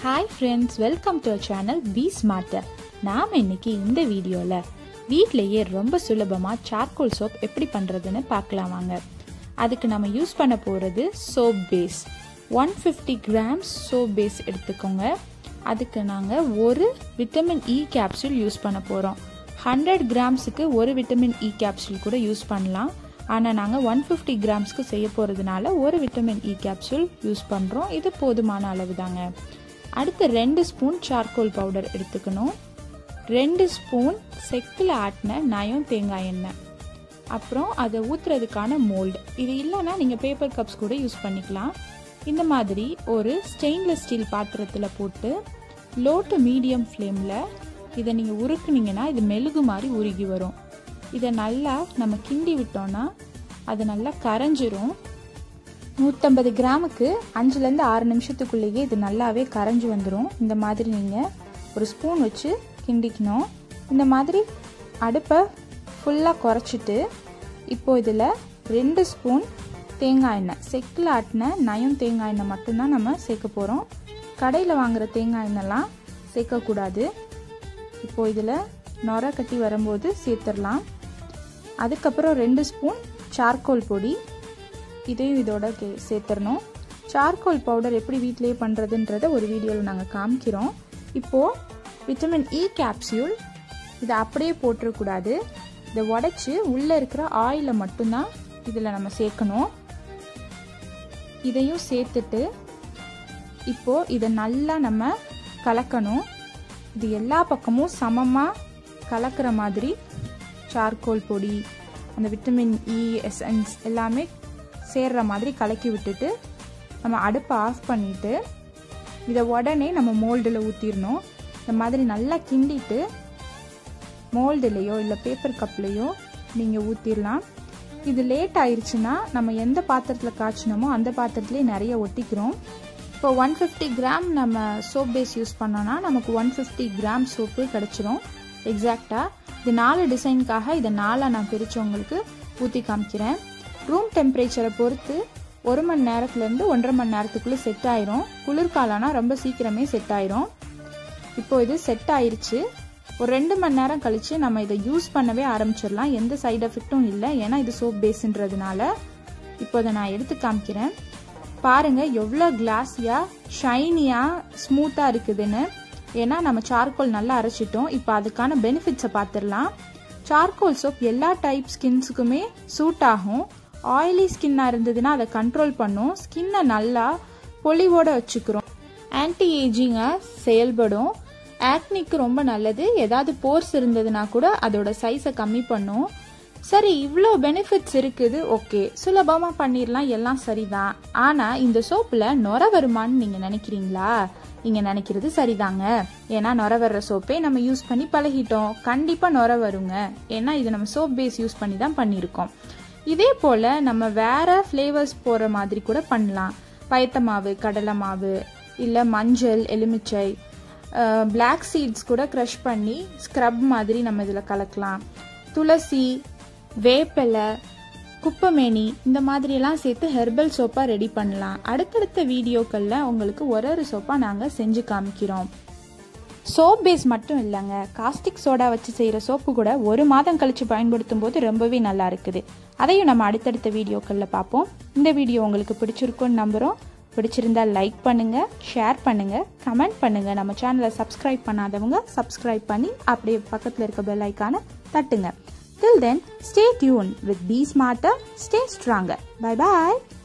Hi friends welcome to channel be smarter நாம் இன்னைக்கு இந்த வீடியோவில் வீட்டிலேயே ரொம்ப சுலபமாக சார்கோல் சோப் எப்படி பண்ணுறதுன்னு பார்க்கலாம் வாங்க அதுக்கு நம்ம யூஸ் பண்ண போகிறது soap base one fifty grams soap base எடுத்துக்கோங்க அதுக்கு நாங்கள் ஒரு விட்டமின் இ கேப்சூல் யூஸ் பண்ண போகிறோம் ஹண்ட்ரட் கிராம்ஸுக்கு ஒரு விட்டமின் இ கேப்சூல் கூட யூஸ் பண்ணலாம் ஆனால் நாங்கள் ஒன் ஃபிஃப்டி கிராம்ஸ்க்கு செய்ய போகிறதுனால ஒரு விட்டமின் இ கேப்சூல் யூஸ் பண்ணுறோம் இது போதுமான அளவு தாங்க அடுத்து ரெண்டு ஸ்பூன் சார்கோல் பவுடர் எடுத்துக்கணும் ரெண்டு ஸ்பூன் செக்கில் ஆட்டின நயம் தேங்காய் எண்ணெய் அப்புறம் அதை ஊற்றுறதுக்கான மோல்டு இது இல்லைன்னா நீங்கள் பேப்பர் கப்ஸ் கூட யூஸ் பண்ணிக்கலாம் இந்த மாதிரி ஒரு ஸ்டெயின்லெஸ் ஸ்டீல் பாத்திரத்தில் போட்டு லோ டு மீடியம் ஃப்ளேமில் இதை நீங்கள் உருக்குனீங்கன்னா இது மெழுகு மாதிரி உருகி வரும் இதை நல்லா நம்ம கிண்டி விட்டோம்னா அது நல்லா கரைஞ்சிரும் நூற்றம்பது கிராமுக்கு அஞ்சுலேருந்து ஆறு நிமிஷத்துக்குள்ளேயே இது நல்லாவே கரைஞ்சி வந்துடும் இந்த மாதிரி நீங்கள் ஒரு ஸ்பூன் வச்சு கிண்டிக்கணும் இந்த மாதிரி அடுப்பை ஃபுல்லாக குறைச்சிட்டு இப்போது இதில் ரெண்டு ஸ்பூன் தேங்காய் எண்ணெய் செக்கில் ஆட்டின நயம் தேங்காய் எண்ணெய் மட்டும்தான் நம்ம சேர்க்க போகிறோம் கடையில் வாங்குகிற தேங்காய் எண்ணெய்லாம் சேர்க்கக்கூடாது இப்போது இதில் நொர கட்டி வரும்போது சேர்த்துடலாம் அதுக்கப்புறம் ரெண்டு ஸ்பூன் சார்கோல் பொடி இதையும் இதோட கே சேர்த்துடணும் சார்கோல் பவுடர் எப்படி வீட்டிலேயே பண்ணுறதுன்றத ஒரு வீடியோவில் நாங்கள் காமிக்கிறோம் இப்போது விட்டமின் இ கேப்சியூல் இதை அப்படியே போட்டுறக்கூடாது இதை உடச்சி உள்ளே இருக்கிற ஆயிலை மட்டும்தான் இதில் நம்ம சேர்க்கணும் இதையும் சேர்த்துட்டு இப்போது இதை நல்லா நம்ம கலக்கணும் இது எல்லா பக்கமும் சமமாக கலக்கிற மாதிரி சார்கோல் பொடி அந்த விட்டமின் இ எசன்ஸ் எல்லாமே சேர்ற மாதிரி கலக்கி விட்டுட்டு நம்ம அடுப்பை ஆஃப் பண்ணிவிட்டு இதை உடனே நம்ம மோல்டில் ஊற்றிடணும் இந்த மாதிரி நல்லா கிண்டிட்டு மோல்டுலேயோ இல்லை பேப்பர் கப்லேயோ நீங்கள் ஊற்றிடலாம் இது லேட் ஆயிடுச்சுன்னா நம்ம எந்த பாத்திரத்தில் காய்ச்சினோமோ அந்த பாத்திரத்துலேயே நிறைய ஒட்டிக்கிறோம் இப்போ ஒன் ஃபிஃப்டி கிராம் நம்ம சோப் பேஸ் யூஸ் பண்ணோன்னா நமக்கு ஒன் ஃபிஃப்டி கிராம் சோப்பு கிடச்சிரும் எக்ஸாக்டாக இது நாலு டிசைனுக்காக இதை நாலாக நான் பிரித்து உங்களுக்கு ஊற்றி காமிக்கிறேன் ரூம் டெம்பரேச்சரை பொறுத்து ஒரு மணி நேரத்துலேருந்து ஒன்றரை மணி நேரத்துக்குள்ளே செட் ஆயிரும் குளிர்காலம்னா ரொம்ப சீக்கிரமே செட் ஆயிரும் இப்போ இது செட் ஆயிருச்சு ஒரு ரெண்டு மணி நேரம் கழித்து நம்ம இதை யூஸ் பண்ணவே ஆரம்பிச்சிடலாம் எந்த சைடு எஃபெக்டும் இல்லை ஏன்னா இது சோப் பேஸுன்றதுனால இப்போ இதை நான் எடுத்து காமிக்கிறேன் பாருங்கள் எவ்வளோ கிளாஸியாக ஷைனியாக ஸ்மூத்தாக இருக்குதுன்னு ஏன்னா நம்ம சார்கோல் நல்லா அரைச்சிட்டோம் இப்போ அதுக்கான பெனிஃபிட்ஸை பார்த்துடலாம் சார்கோல் சோப் எல்லா டைப் ஸ்கின்ஸுக்குமே சூட் ஆகும் ஆயிலி ஸ்கின்னாக இருந்ததுன்னா அதை கண்ட்ரோல் பண்ணும் ஸ்கின்னை நல்லா பொலிவோடு வச்சுக்கிறோம் ஆன்டி ஏஜிங்காக செயல்படும் ஆக்னிக்கு ரொம்ப நல்லது ஏதாவது போர்ஸ் இருந்ததுன்னா கூட அதோட சைஸை கம்மி பண்ணும் சரி இவ்வளோ பெனிஃபிட்ஸ் இருக்குது ஓகே சுலபமாக பண்ணிடலாம் எல்லாம் சரிதான் ஆனால் இந்த சோப்பில் நொர வருமானு நீங்கள் நினைக்கிறீங்களா நீங்கள் நினைக்கிறது சரிதாங்க ஏன்னா நொர வர்ற சோப்பே நம்ம யூஸ் பண்ணி பழகிட்டோம் கண்டிப்பாக நொர வருங்க ஏன்னா இது நம்ம சோப் பேஸ் யூஸ் பண்ணி தான் பண்ணியிருக்கோம் இதே போல் நம்ம வேற ஃப்ளேவர்ஸ் போகிற மாதிரி கூட பண்ணலாம் பயத்த மாவு கடலை மாவு இல்லை மஞ்சள் எலுமிச்சை பிளாக் சீட்ஸ் கூட க்ரஷ் பண்ணி ஸ்க்ரப் மாதிரி நம்ம இதில் கலக்கலாம் துளசி வேப்பிலை குப்பமேனி இந்த மாதிரியெல்லாம் சேர்த்து ஹெர்பல் சோப்பாக ரெடி பண்ணலாம் அடுத்தடுத்த வீடியோக்களில் உங்களுக்கு ஒரு ஒரு சோப்பாக நாங்கள் செஞ்சு காமிக்கிறோம் சோப் பேஸ் மட்டும் இல்லைங்க காஸ்டிக் சோடா வச்சு செய்கிற சோப்பு கூட ஒரு மாதம் கழித்து பயன்படுத்தும் போது ரொம்பவே நல்லா இருக்குது அதையும் நம்ம அடுத்தடுத்த வீடியோக்களில் பார்ப்போம் இந்த வீடியோ உங்களுக்கு பிடிச்சிருக்குன்னு நம்புகிறோம் பிடிச்சிருந்தா லைக் பண்ணுங்கள் ஷேர் பண்ணுங்கள் கமெண்ட் பண்ணுங்கள் நம்ம சேனலை சப்ஸ்கிரைப் பண்ணாதவங்க சப்ஸ்கிரைப் பண்ணி அப்படியே பக்கத்தில் இருக்க பெல் ஐக்கானை தட்டுங்க Till then, stay tuned with Be Smarter, stay stronger. Bye bye.